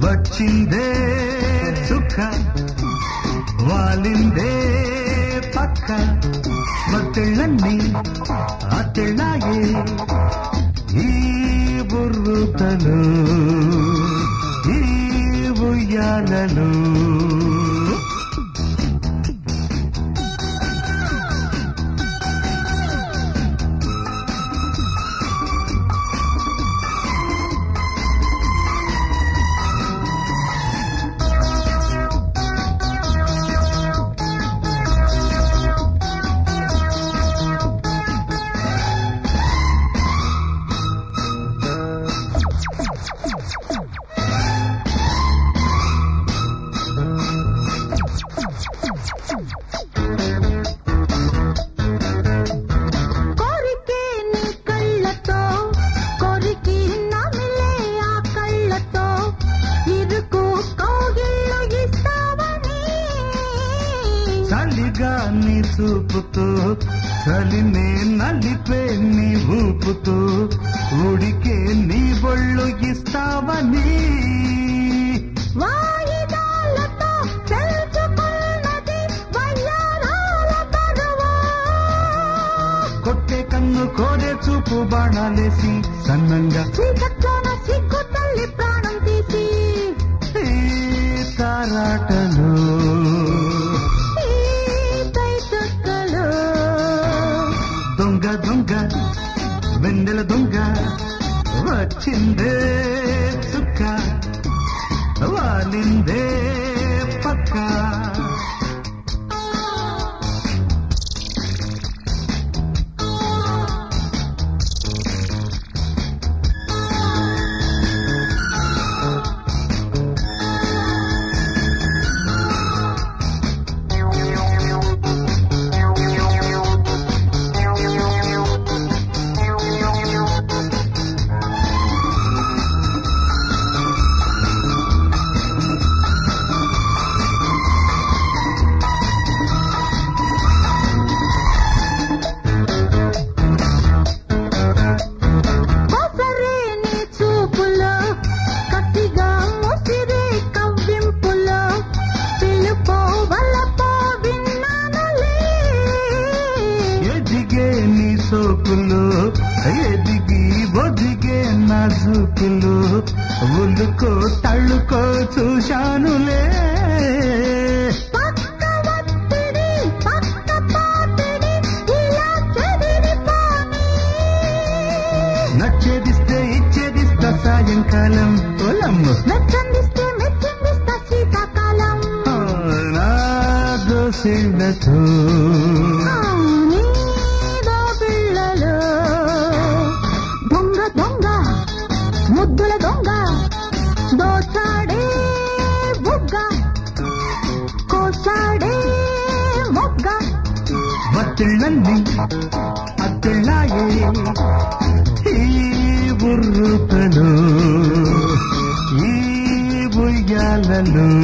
వచ్చిందే చుక్క వాలిందే పక్క మత్తెళ్ళన్నీ అత్తెళ్ళాయే ఈ బుర్రుతలు ఈ ఉయ్యాలలు కోరికే నీ కళ్ళతో కోరికి నమిలే ఆ కళ్ళతో ఇరుకు కౌగిళ్ళు ఇస్తావని చలిగా నీ చూపుతో చలినే నలిపే నీ ఊపుతో ఉడికే నీ బొళ్ళు ఇస్తావని వాయిదాలతో తెలుసుకున్నది వయ్యారాల బరువా కొట్టే కన్ను కోరే చూపు బాణాలేసి సన్నంగా చీకట్లోన సిగ్గు తల్లి ప్రాణం తీసి ఈ తారాటలు ఈ తైతక్కలు దొంగ దొంగ వెన్నెల దొంగ వచ్చిందే చుక్క వాలిందే పక్క కొసరే నీ చూపులో కసిగా ముసిరే కవ్వింపులో పిలుపో వల్లపో విన్నానులే ఎదిగే నీ సోకులు ఎదిగి ఒదిగే నా జూకులు ఉల్లుకో తళ్ళుకో చూశానులే పక్క ఒత్తిడి పక్క పాపిడి ఇలా చెదిరిపోని నచ్చేదిస్తే ఇచ్చేదిస్తా సాయంకాలం పొలమ్ము మెచ్చందిస్తే మెచ్చిందిస్తా శీతాకాలం నా దోసిళ్ళతో ఆ, నీదో పిల్లలు దొంగ దొంగ ముద్దుల దొంగ దోచాడే బుగ్గ కోసాడే మొగ్గ మత్తిళ్ళన్నీ అత్తిళ్ళాయే ఈ బుర్రుతలు ఈ బుయ్యాలలు